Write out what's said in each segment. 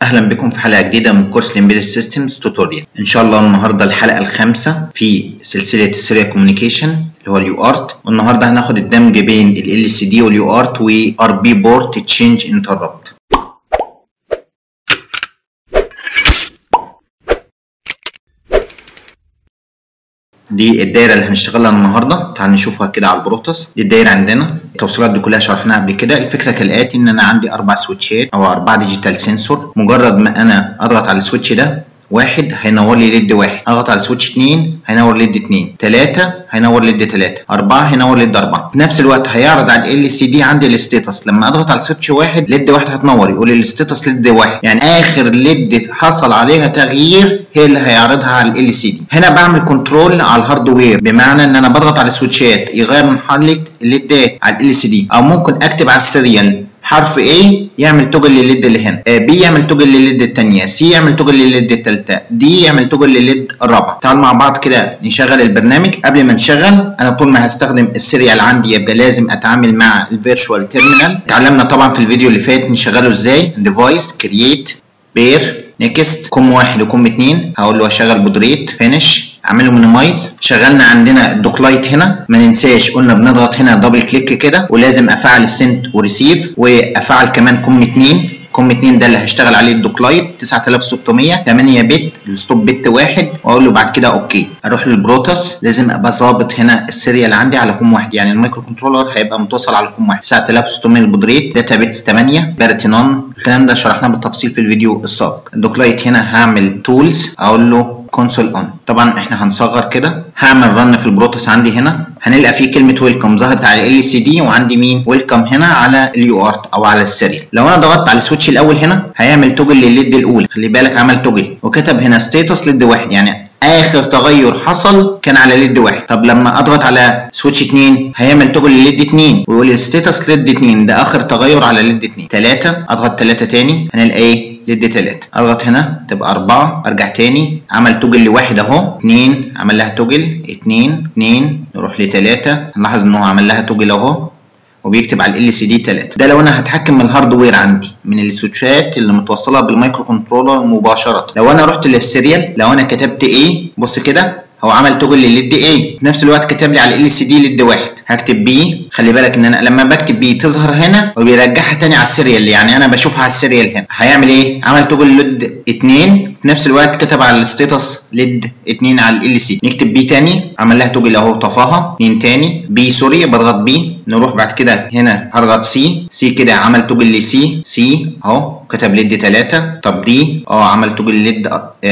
اهلا بكم في حلقه جديده من كورس الامبيدد سيستمز توتوريال ان شاء الله النهارده الحلقه الخامسه في سلسله السيريال كوميونيكيشن اللي هو اليو ارت والنهارده هناخد الدمج بين ال سي دي واليو ارت وار بي بورت تشينج انتربت دي الدايره اللي هنشتغلها النهارده تعال نشوفها كده على البروتوس دي الدايره عندنا التوصيلات دي كلها شرحناها قبل كده الفكره كالاتي ان انا عندي اربع سويتشات او اربع ديجيتال سنسور مجرد ما انا اضغط على السويتش ده واحد هينور لي ليد واحد اضغط على سويتش اتنين هينور ليد اتنين تلاتة هينور ليد تلاتة أربعة هينور ليد أربعة في نفس الوقت هيعرض على ال سي دي عندي الستيتس لما اضغط على سويتش واحد ليد واحد هتنور يقول لي الستيتس ليد واحد يعني آخر ليد حصل عليها تغيير هي اللي هيعرضها على ال سي دي هنا بعمل كنترول على الهاردوير بمعنى ان انا بضغط على السويتشات يغير من حالة الليدات على ال سي دي او ممكن اكتب على السيريال حرف A يعمل توجل للليد اللي هنا B يعمل توجل للليد الثانيه C يعمل توجل للليد الثالثه D يعمل توجل للليد الرابعه تعال مع بعض كده نشغل البرنامج قبل ما نشغل انا طول ما هستخدم السيريال عندي يبقى لازم اتعامل مع الفيرتشوال تيرمينال اتعلمنا طبعا في الفيديو اللي فات نشغله ازاي ديفايس كرييت بير نيكست كوم واحد وكوم اتنين هقول له اشغل بودريت فينش اعمله مينيمايز شغلنا عندنا الدوكلايت هنا ما ننساش قلنا بنضغط هنا دبل كليك كده ولازم افعل السنت وريسيف وافعل كمان كوم 2 كوم 2 ده اللي هشتغل عليه الدوكلايت 9600 8 بت الستوب بت واحد واقول له بعد كده اوكي اروح للبروتوس لازم ابقى ظابط هنا السيريال عندي على كوم واحد يعني المايكرو كنترولر هيبقى متوصل على كوم واحد 9600 البودريت داتا بيتس 8 باريتي نون الكلام ده شرحناه بالتفصيل في الفيديو السابق الدوكلايت هنا هعمل تولز اقول له كونسول اون طبعا احنا هنصغر كده هعمل رن في البروتوس عندي هنا هنلقى فيه كلمه ويلكم ظهرت على ال سي دي وعندي مين ويلكم هنا على اليو ارت او على السيريال لو انا ضغطت على السويتش الاول هنا هيعمل توجل للليد الاولى خلي بالك عمل توجل وكتب هنا ستيتس ليد واحد يعني اخر تغير حصل كان على ليد واحد طب لما اضغط على سويتش 2 هيعمل توجل لليد 2 ويقول لي ستيتس ليد 2 ده اخر تغير على ليد 2 3 اضغط 3 تاني هنلاقي ايه ليد 3 اضغط هنا تبقى 4 ارجع تاني عمل توجل لواحد اهو 2 عمل لها توجل 2 2 نروح ل 3 نلاحظ ان هو عمل لها توجل اهو وبيكتب على ال سي دي 3 ده لو انا هتحكم من الهاردوير عندي من السويتشات اللي متوصله بالمايكرو كنترولر مباشره لو انا رحت للسيريال لو انا كتبت ايه بص كده هو عمل توجل لليد ايه في نفس الوقت كتب لي على ال سي دي ليد واحد هكتب بي خلي بالك ان انا لما بكتب بي تظهر هنا وبيرجعها تاني على السيريال يعني انا بشوفها على السيريال هنا هيعمل ايه عمل توجل ليد 2 في نفس الوقت كتب على الستيتس ليد 2 على ال سي نكتب بي تاني عمل لها توجل اهو طفاها 2 تاني بي سوري بضغط بي نروح بعد كده هنا هضغط سي سي كده عمل توجل لسي سي اهو كتب ليد 3 طب دي اه عمل توجل ليد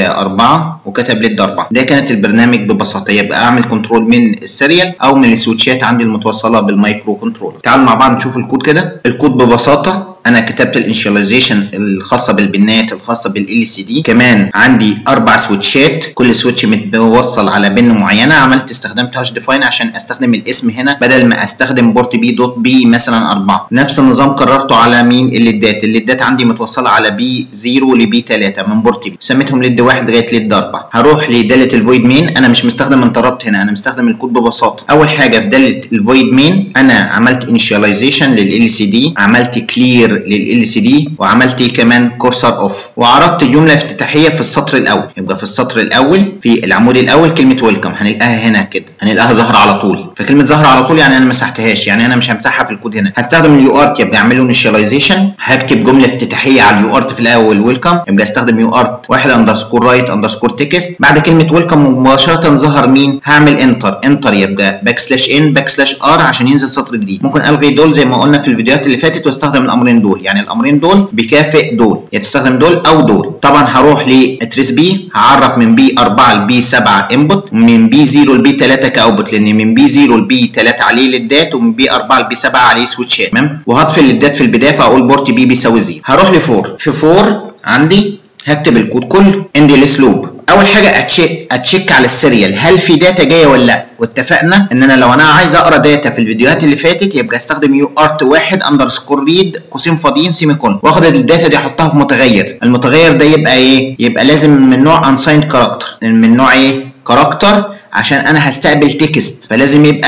4 وكتب ليد 4 ده كانت البرنامج ببساطه يبقى اعمل كنترول من السيريال او من السويتشات عندي المتوصله بالمايكرو كنترولر تعال مع بعض نشوف الكود كده الكود ببساطه انا كتبت الانشاليزيشن الخاصه بالبنات الخاصه بالال سي دي كمان عندي اربع سويتشات كل سويتش متوصل على بن معينه عملت استخدمت هاش ديفاين عشان استخدم الاسم هنا بدل ما استخدم بورت بي دوت بي مثلا 4 نفس النظام كررته على مين الليدات الليدات عندي متوصله على بي 0 لبي 3 من بورت بي سميتهم ليد 1 لغايه ليد 4 هروح لداله الفويد مين انا مش مستخدم انتربت هنا انا مستخدم الكود ببساطه اول حاجه في داله الفويد مين انا عملت انيشاليزيشن لل سي دي عملت كلير لل سي دي وعملت كمان كورسر اوف وعرضت جمله افتتاحيه في السطر الاول يبقى في السطر الاول في العمود الاول كلمه ويلكم هنلقاها هنا كده هنلقاها ظاهره على طول فكلمه ظاهره على طول يعني انا مسحتهاش يعني انا مش همسحها في الكود هنا هستخدم اليو ارت يبقى اعمل له انيشاليزيشن هكتب جمله افتتاحيه على اليو ارت في الاول ويلكم يبقى استخدم يو ارت واحد اندرسكور رايت اندرسكور تكست بعد كلمه ويلكم مباشره ظهر مين هعمل انتر انتر يبقى باك سلاش ان باك سلاش ار عشان ينزل سطر جديد ممكن الغي دول زي ما قلنا في الفيديوهات اللي فاتت واستخدم الامرين دول يعني الامرين دول بيكافئ دول يا تستخدم دول او دول طبعا هروح لتريس بي هعرف من بي 4 لبي 7 انبوت من بي 0 لبي 3 كاوتبوت لان من بي 0 لبي 3 عليه ليدات ومن بي 4 لبي 7 عليه سويتشات تمام وهطفي الليدات في البدايه فاقول بورت بي بيساوي 0 هروح ل 4 في 4 عندي هكتب الكود كله اندي لوب اول حاجه اتشيك اتشيك على السيريال هل في داتا جايه ولا لا واتفقنا ان انا لو انا عايز اقرا داتا في الفيديوهات اللي فاتت يبقى استخدم يو ارت واحد اندرسكور ريد قوسين فاضيين سيمي كولون واخد الداتا دي احطها في متغير المتغير ده يبقى ايه يبقى لازم من نوع انسايند كاركتر من نوع ايه كاركتر عشان انا هستقبل تكست فلازم يبقى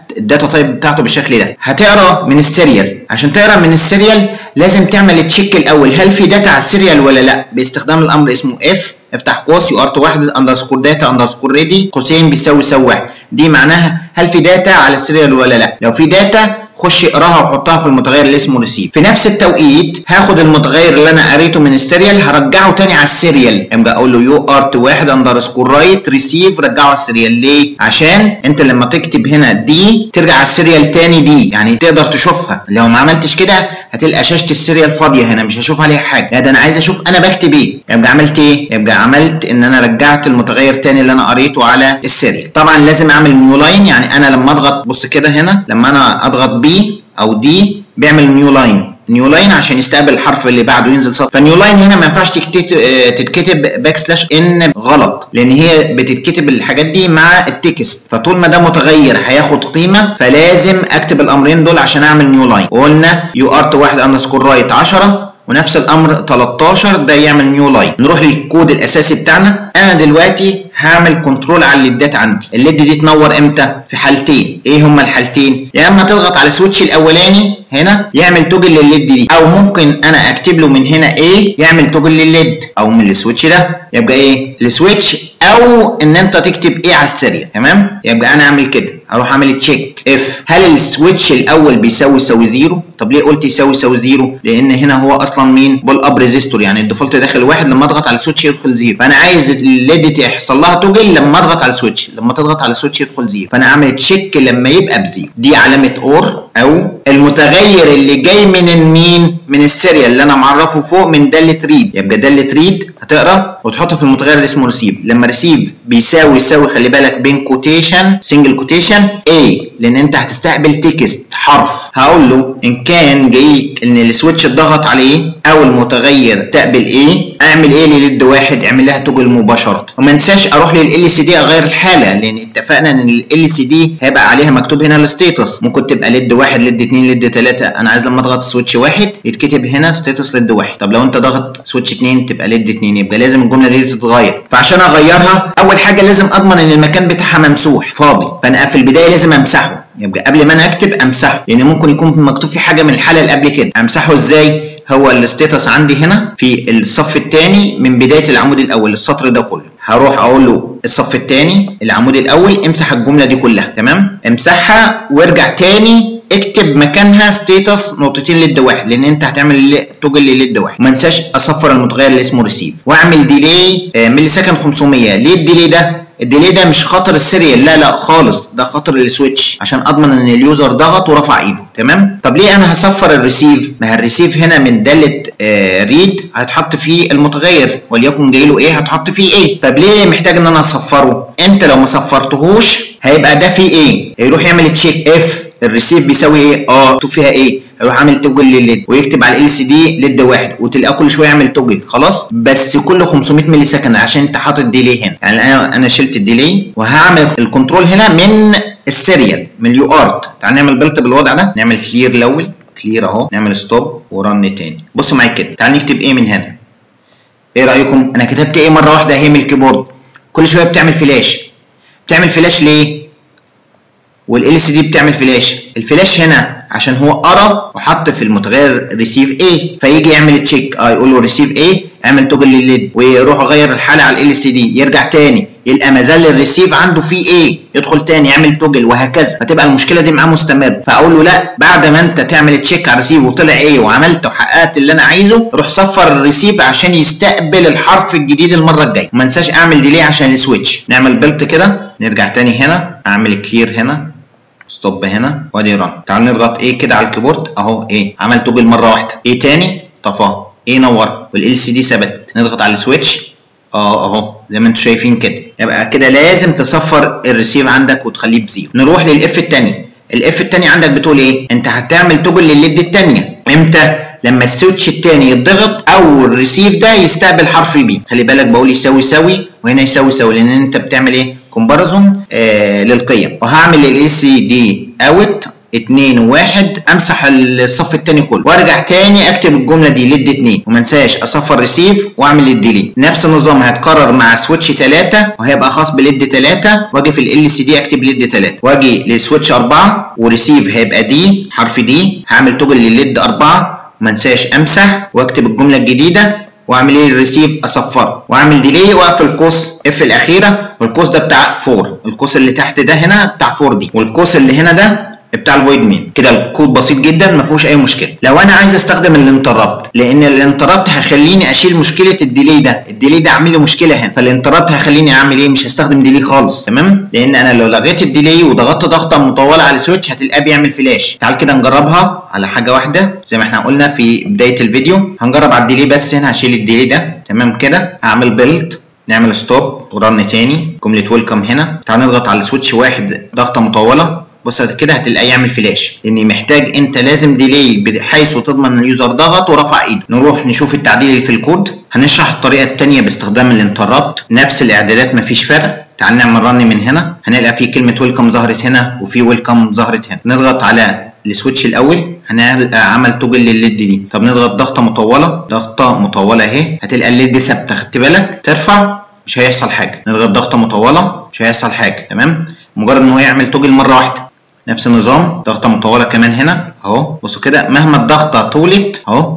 الداتا تايب بتاعته بالشكل ده هتقرا من السيريال عشان تقرا من السيريال لازم تعمل تشيك الاول هل في داتا على السيريال ولا لا باستخدام الامر اسمه اف افتح قوس يو ارت واحد اندرسكور داتا اندرسكور ريدي قوسين بيساوي يساوي واحد دي معناها هل في داتا على السيريال ولا لا لو في داتا خش اقراها وحطها في المتغير اللي اسمه ريسيف في نفس التوقيت هاخد المتغير اللي انا قريته من السيريال هرجعه تاني على السيريال ابقى اقول له يو ارت واحد اندرسكور رايت ريسيف رجعه على السيريال ليه عشان انت لما تكتب هنا دي ترجع على السيريال تاني دي يعني تقدر تشوفها لو ما عملتش كده هتلقى شاشه السيريال فاضيه هنا مش هشوف عليها حاجه لا ده انا عايز اشوف انا بكتب ايه يبقى عملت ايه يبقى عملت ان انا رجعت المتغير تاني اللي انا قريته على السيريال طبعا لازم اعمل نيو لاين يعني انا لما اضغط بص كده هنا لما انا اضغط بي او دي بيعمل نيو لاين نيو لاين عشان يستقبل الحرف اللي بعده ينزل سطر فنيو لاين هنا ما ينفعش تتكتب باك سلاش ان غلط لان هي بتتكتب الحاجات دي مع التكست فطول ما ده متغير هياخد قيمه فلازم اكتب الامرين دول عشان اعمل نيو لاين وقلنا يو ارت واحد اندرسكور رايت 10 ونفس الامر 13 ده يعمل نيو لاين نروح للكود الاساسي بتاعنا انا دلوقتي هعمل كنترول على الليدات عندي الليد دي تنور امتى في حالتين ايه هما الحالتين يا اما تضغط على السويتش الاولاني هنا يعمل توجل للليد دي او ممكن انا اكتب له من هنا ايه يعمل توجل للليد او من السويتش ده يبقى ايه السويتش او ان انت تكتب ايه على السريع تمام يبقى انا اعمل كده اروح اعمل تشيك اف هل السويتش الاول بيساوي يساوي زيرو طب ليه قلت يساوي يساوي زيرو لان هنا هو اصلا مين بول اب ريزيستور يعني الديفولت داخل واحد لما اضغط على السويتش يدخل زيرو فانا عايز الليد يحصل لها توجل لما اضغط على السويتش لما تضغط على السويتش يدخل زيرو فانا اعمل تشيك لما يبقى بزيرو دي علامه اور او المتغير اللي جاي من المين من السيريال اللي انا معرفه فوق من داله ريد يبقى داله ريد هتقرا وتحطه في المتغير اللي اسمه ريسيف لما ريسيف بيساوي يساوي خلي بالك بين كوتيشن سنجل كوتيشن A لان انت هتستقبل تكست حرف هقول له ان كان جايك ان السويتش اتضغط عليه او المتغير تقبل ايه اعمل ايه لليد واحد اعمل لها توجل مباشره وما انساش اروح لل سي دي اغير الحاله لان اتفقنا ان ال سي دي هيبقى عليها مكتوب هنا الستيتس ممكن تبقى ليد واحد ليد اتنين ليد تلاته انا عايز لما اضغط سويتش واحد يتكتب هنا ستيتس ليد واحد طب لو انت ضغط سويتش اتنين تبقى ليد اتنين يبقى لازم الجمله دي تتغير فعشان اغيرها اول حاجه لازم اضمن ان المكان بتاعها ممسوح فاضي فانا في البدايه لازم امسحه يبقى قبل ما انا اكتب امسحه لان ممكن يكون مكتوب في حاجه من الحاله اللي قبل كده امسحه ازاي هو الستيتس عندي هنا في الصف الثاني من بدايه العمود الاول السطر ده كله هروح اقول له الصف الثاني العمود الاول امسح الجمله دي كلها تمام امسحها وارجع تاني اكتب مكانها ستيتس نقطتين ليد واحد لان انت هتعمل توجل لليد واحد وما انساش اصفر المتغير اللي اسمه ريسيف واعمل ديلي ملي سكند 500 ليه الديلي ده الديلي ده مش خطر السيريال لا لا خالص ده خطر السويتش عشان اضمن ان اليوزر ضغط ورفع ايده تمام طب ليه انا هصفر الريسيف ما الريسيف هنا من داله آه ريد هتحط فيه المتغير وليكن جاي له ايه هتحط فيه ايه طب ليه محتاج ان انا اصفره انت لو ما صفرتهوش هيبقى ده فيه ايه هيروح يعمل تشيك اف الريسيف بيساوي ايه اه مكتوب فيها ايه يروح عامل توجل للليد ويكتب على ال سي دي ليد واحد وتلاقيه كل شويه يعمل توجل خلاص بس كل 500 ملي سكند عشان انت حاطط ديلي هنا يعني انا انا شلت الديلي وهعمل الكنترول هنا من السيريال من اليو ارت تعال نعمل بلت بالوضع ده نعمل كلير الاول كلير اهو نعمل ستوب ورن تاني بصوا معايا كده تعال نكتب ايه من هنا ايه رايكم انا كتبت ايه مره واحده اهي من الكيبورد كل شويه بتعمل فلاش بتعمل فلاش ليه والال سي دي بتعمل فلاش الفلاش هنا عشان هو قرا وحط في المتغير ريسيف ايه فيجي يعمل تشيك اه يقول له ريسيف ايه اعمل توجل للليد ويروح غير الحاله على ال سي دي يرجع تاني يلقى ما زال الريسيف عنده فيه ايه يدخل تاني يعمل توجل وهكذا فتبقى المشكله دي معاه مستمر فاقول له لا بعد ما انت تعمل تشيك على الريسيف وطلع ايه وعملت وحققت اللي انا عايزه روح صفر الريسيف عشان يستقبل الحرف الجديد المره الجايه وما انساش اعمل ديلي عشان السويتش نعمل بيلت كده نرجع تاني هنا اعمل كلير هنا ستوب هنا وادي ران تعال نضغط ايه كده على الكيبورد اهو ايه عمل توجل مره واحده ايه تاني طفاه ايه نور والال سي دي ثبت نضغط على السويتش اه اهو زي ما انتم شايفين كده يبقى كده لازم تصفر الريسيف عندك وتخليه بزيرو نروح للاف الثاني الاف الثاني عندك بتقول ايه انت هتعمل توجل للليد الثانيه امتى لما السويتش الثاني يتضغط او الريسيف ده يستقبل حرف بي خلي بالك بقول يساوي يساوي وهنا يساوي يساوي لان انت بتعمل ايه كومباريزون آه للقيم وهعمل الاي سي دي اوت 2 وواحد امسح الصف الثاني كله وارجع تاني اكتب الجمله دي ليد 2 وما انساش اصفر ريسيف واعمل الديليت نفس النظام هيتكرر مع سويتش 3 وهيبقى خاص بليد 3 واجي في ال سي دي اكتب ليد 3 واجي لسويتش 4 وريسيف هيبقى دي حرف دي هعمل توجل لليد 4 ما انساش امسح واكتب الجمله الجديده واعمل ايه الريسيف اصفره واعمل ديلي واقفل القوس اف الاخيره والقوس ده بتاع 4 القوس اللي تحت ده هنا بتاع 4 دي والقوس اللي هنا ده بتاع الفويد مين كده الكود بسيط جدا ما فيهوش اي مشكله لو انا عايز استخدم الانتربت لان الانتربت هيخليني اشيل مشكله الديلي ده الديلي ده عامل لي مشكله هنا فالانتربت هيخليني اعمل ايه مش هستخدم ديلي خالص تمام لان انا لو لغيت الديلي وضغطت ضغطه مطوله على السويتش هتلاقيه بيعمل فلاش تعال كده نجربها على حاجه واحده زي ما احنا قلنا في بدايه الفيديو هنجرب على الديلي بس هنا هشيل الديلي ده تمام كده هعمل بيلد نعمل ستوب ورن تاني جمله ويلكم هنا تعال نضغط على السويتش واحد ضغطه مطوله بص كده هتلاقيه يعمل فلاش لان محتاج انت لازم ديلي بحيث تضمن ان اليوزر ضغط ورفع ايده نروح نشوف التعديل اللي في الكود هنشرح الطريقه الثانيه باستخدام الانتربت نفس الاعدادات مفيش فرق تعال نعمل رن من هنا هنلقى في كلمه ويلكم ظهرت هنا وفي ويلكم ظهرت هنا نضغط على السويتش الاول هنلقى عمل توجل للليد دي طب نضغط ضغطه مطوله ضغطه مطوله اهي هتلقى الليد ثابته خدت بالك ترفع مش هيحصل حاجه نضغط ضغطه مطوله مش هيحصل حاجه تمام مجرد ان هو يعمل توجل مره واحده نفس النظام ضغطه مطوله كمان هنا اهو بصوا كده مهما الضغطه طولت اهو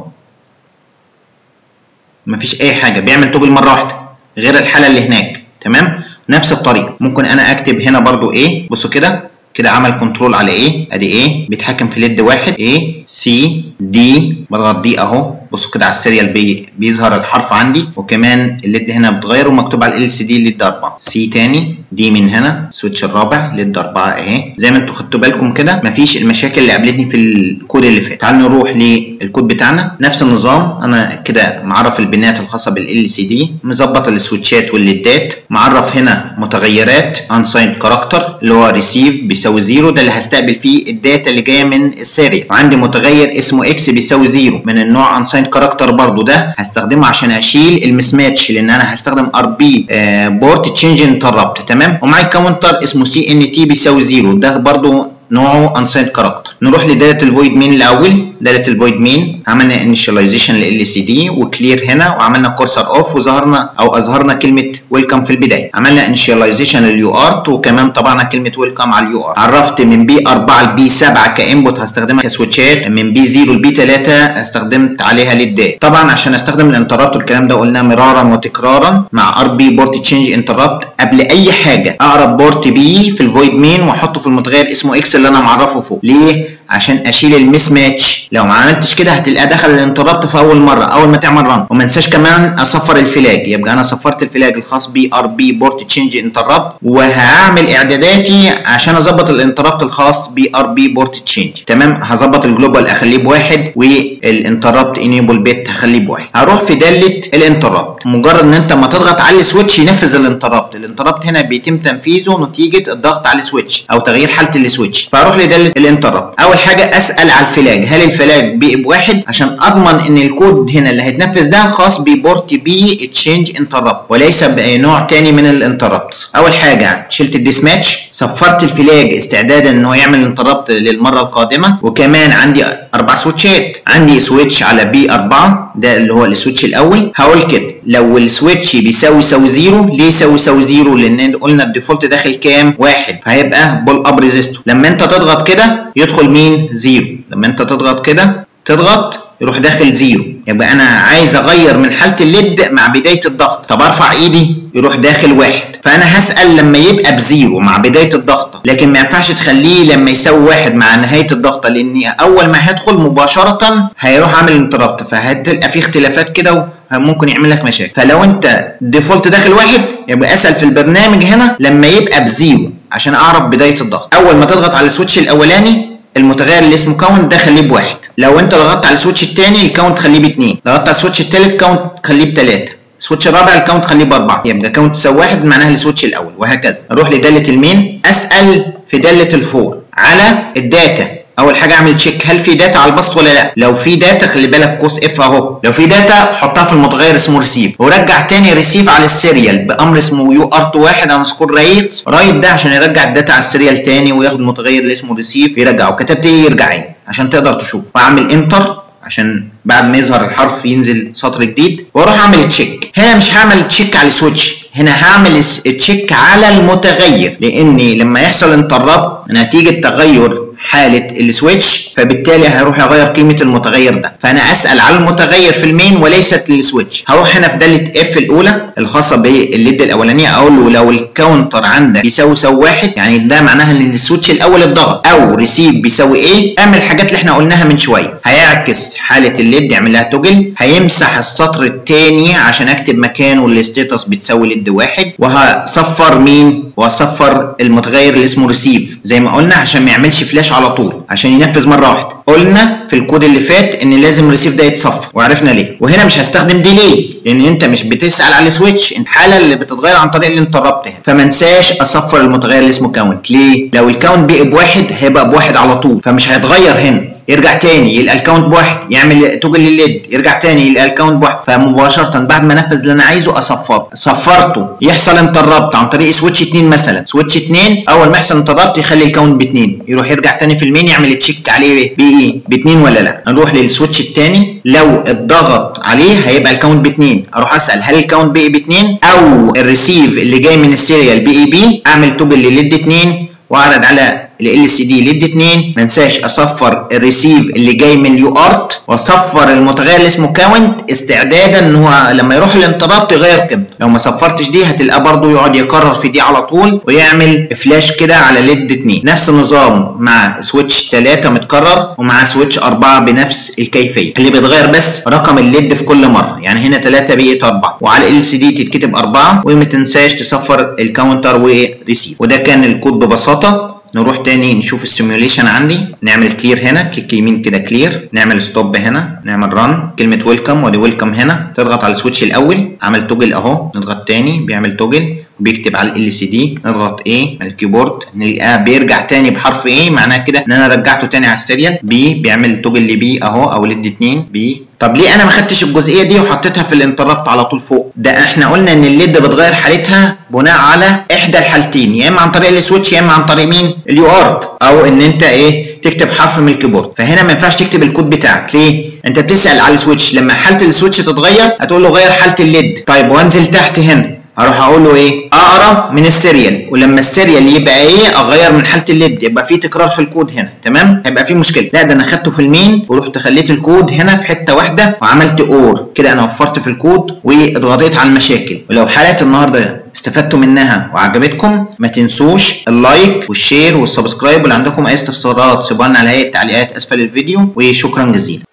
مفيش اي حاجه بيعمل توجل مره واحده غير الحاله اللي هناك تمام نفس الطريقه ممكن انا اكتب هنا برضو ايه بصوا كده كده عمل كنترول على ايه ادي ايه بيتحكم في ليد واحد ايه سي دي بضغط دي اهو بصوا كده على السيريال بي بيظهر الحرف عندي وكمان الليد هنا بتغير ومكتوب على ال سي دي ليد 4 سي تاني دي من هنا سويتش الرابع ليد 4 اهي زي ما انتوا خدتوا بالكم كده مفيش المشاكل اللي قابلتني في الكود اللي فات تعالوا نروح للكود بتاعنا نفس النظام انا كده معرف البنات الخاصه بال سي دي مظبط السويتشات والليدات معرف هنا متغيرات unsigned كاركتر اللي هو ريسيف بيساوي زيرو ده اللي هستقبل فيه الداتا اللي جايه من السيريال وعندي متغير اسمه اكس بيساوي زيرو من النوع unsigned كاركتر برضو ده هستخدمه عشان اشيل المسماتش لان انا هستخدم ار بي بورت تشينج انتربت تمام ومعايا كاونتر اسمه سي ان تي بيساوي زيرو ده برضو نوعه unsigned كاركتر نروح لداله الفويد مين الاول داله الفويد مين عملنا انيشاليزيشن لل سي دي وكلير هنا وعملنا كورسر اوف وظهرنا او اظهرنا كلمه ويلكم في البدايه عملنا انيشاليزيشن لليو ارت وكمان طبعنا كلمه ويلكم على اليو ارت عرفت من بي 4 لبي 7 كانبوت هستخدمها كسويتشات من بي 0 لبي 3 استخدمت عليها للدات طبعا عشان استخدم الانتربت والكلام ده قلناه مرارا وتكرارا مع ار بي بورت تشينج انتربت قبل اي حاجه اقرب بورت بي في الفويد مين واحطه في المتغير اسمه اكس اللي انا معرفه فوق ليه عشان اشيل المس ماتش لو ما عملتش كده هتلاقيه دخل الانتربت في اول مره اول ما تعمل رن وما انساش كمان اصفر الفلاج يبقى انا صفرت الفلاج الخاص بي ار بي بورت تشينج انتربت وهعمل اعداداتي عشان اظبط الانتربت الخاص بي ار بي بورت تشينج تمام هظبط الجلوبال اخليه بواحد والانتربت انيبل بيت هخليه بواحد هروح في داله الانتربت مجرد ان انت ما تضغط على السويتش ينفذ الانتربت الانتربت هنا بيتم تنفيذه نتيجه الضغط على السويتش او تغيير حاله السويتش فاروح لداله الانتربت اول حاجه اسال على الفلاج هل الفلاج بي بواحد عشان اضمن ان الكود هنا اللي هيتنفذ ده خاص ببورت بي تشينج انتربت وليس بنوع تاني من الانتربت اول حاجه شلت الديس ماتش صفرت الفلاج استعدادا ان هو يعمل انتربت للمره القادمه وكمان عندي اربع سويتشات عندي سويتش على بي 4 ده اللي هو السويتش الاول هقول كده لو السويتش بيساوي يساوي زيرو ليه يساوي يساوي زيرو لان قلنا الديفولت داخل كام واحد فهيبقى بول اب ريزيستور لما انت تضغط كده يدخل مين زيرو لما انت تضغط كده تضغط يروح داخل زيرو يبقى انا عايز اغير من حاله الليد مع بدايه الضغط طب ارفع ايدي يروح داخل واحد فانا هسال لما يبقى بزيرو مع بدايه الضغطه لكن ما ينفعش تخليه لما يساوي واحد مع نهايه الضغطه لان اول ما هيدخل مباشره هيروح عامل انتربت فهتلقى في اختلافات كده ممكن يعمل لك مشاكل فلو انت ديفولت داخل واحد يبقى اسال في البرنامج هنا لما يبقى بزيرو عشان اعرف بدايه الضغط اول ما تضغط على السويتش الاولاني المتغير اللي اسمه كاونت ده خليه بواحد لو انت ضغطت على السويتش الثاني الكاونت خليه باثنين ضغطت على السويتش الثالث كاونت خليه بثلاثه السويتش الرابع الكاونت خليه باربعه يبقى كاونت تساوي واحد معناها السويتش الاول وهكذا نروح لداله المين اسال في داله الفور على الداتا اول حاجه اعمل تشيك هل في داتا على البسط ولا لا لو في داتا خلي بالك قوس اف اهو لو في داتا حطها في المتغير اسمه ريسيف ورجع تاني ريسيف على السيريال بامر اسمه يو ار 1 اندرسكور رايت رايت ده عشان يرجع الداتا على السيريال تاني وياخد المتغير اللي اسمه ريسيف يرجعه كتبت ايه يرجع ايه عشان تقدر تشوف واعمل انتر عشان بعد ما يظهر الحرف ينزل سطر جديد واروح اعمل تشيك هنا مش هعمل تشيك على السويتش هنا هعمل تشيك على المتغير لاني لما يحصل انتربت نتيجه تغير حالة السويتش فبالتالي هيروح يغير قيمة المتغير ده فأنا أسأل على المتغير في المين وليست السويتش هروح هنا في دالة اف الأولى الخاصة بالليد الأولانية أقول له لو الكاونتر عندك بيساوي ساوي واحد يعني ده معناها إن السويتش الأول اتضغط أو ريسيف بيساوي إيه اعمل الحاجات اللي إحنا قلناها من شوية هيعكس حالة الليد يعمل لها توجل هيمسح السطر الثاني عشان أكتب مكانه الستيتس بتساوي ليد واحد وهصفر مين وهصفر المتغير اللي اسمه ريسيف زي ما قلنا عشان ما يعملش فلاش على طول عشان ينفذ مره واحده قلنا في الكود اللي فات ان لازم ريسيف ده يتصفر وعرفنا ليه وهنا مش هستخدم ديلي لان انت مش بتسال على السويتش الحاله اللي بتتغير عن طريق الانتربت هنا فما انساش اصفر المتغير اللي اسمه كاونت ليه لو الكاونت بقي بواحد هيبقى بواحد على طول فمش هيتغير هنا يرجع تاني يلقى الكاونت بواحد يعمل توجل للليد يرجع تاني يلقى الكاونت بواحد فمباشره بعد ما انفذ اللي انا عايزه اصفره صفرته يحصل انتربت عن طريق سويتش 2 مثلا سويتش 2 اول ما يحصل انتربت يخلي الكاونت ب 2 يروح يرجع تاني في المين يعمل تشيك عليه بايه ب 2 ولا لا نروح للسويتش الثاني لو اتضغط عليه هيبقى الكاونت ب 2 اروح اسال هل الكاونت بقي ب 2 او الريسيف اللي جاي من السيريال بقي بي اعمل توجل للليد 2 واعرض على ال سي دي ليد 2 ما انساش اصفر الريسيف اللي جاي من اليو ارت واصفر المتغير اللي اسمه كاونت استعدادا ان هو لما يروح الانتربت يغير قيمته لو ما صفرتش دي هتلاقاه برضو يقعد يكرر في دي على طول ويعمل فلاش كده على ليد 2 نفس النظام مع سويتش 3 متكرر ومع سويتش 4 بنفس الكيفيه اللي بيتغير بس رقم الليد في كل مره يعني هنا 3 بقت 4 وعلى ال سي دي تتكتب 4 وما تنساش تصفر الكاونتر وريسيف وده كان الكود ببساطه نروح تاني نشوف السيميوليشن عندي نعمل كلير هنا كليك يمين كده كلير نعمل ستوب هنا نعمل ران كلمه ويلكم ودي ويلكم هنا تضغط على السويتش الاول عمل توجل اهو نضغط تاني بيعمل توجل بيكتب على ال سي دي نضغط ايه على الكيبورد نلاقيه بيرجع تاني بحرف ايه معناه كده ان انا رجعته تاني على السيريال بي بيعمل توجل لبي اهو او ليد 2 بي طب ليه انا ما خدتش الجزئيه دي وحطيتها في الانتربت على طول فوق ده احنا قلنا ان الليد بتغير حالتها بناء على احدى الحالتين يا اما عن طريق السويتش يا اما عن طريق مين اليو ارت او ان انت ايه تكتب حرف من الكيبورد فهنا ما ينفعش تكتب الكود بتاعك ليه انت بتسال على السويتش لما حاله السويتش تتغير هتقول له غير حاله الليد طيب وانزل تحت هنا هروح اقول له ايه اقرا من السيريال ولما السيريال يبقى ايه اغير من حاله الليد يبقى في تكرار في الكود هنا تمام هيبقى في مشكله لا ده انا خدته في المين ورحت خليت الكود هنا في حته واحده وعملت اور كده انا وفرت في الكود واتغطيت على المشاكل ولو حالات النهارده استفدتوا منها وعجبتكم ما تنسوش اللايك والشير والسبسكرايب واللي عندكم اي استفسارات سيبوها لنا على هيئه التعليقات اسفل الفيديو وشكرا جزيلا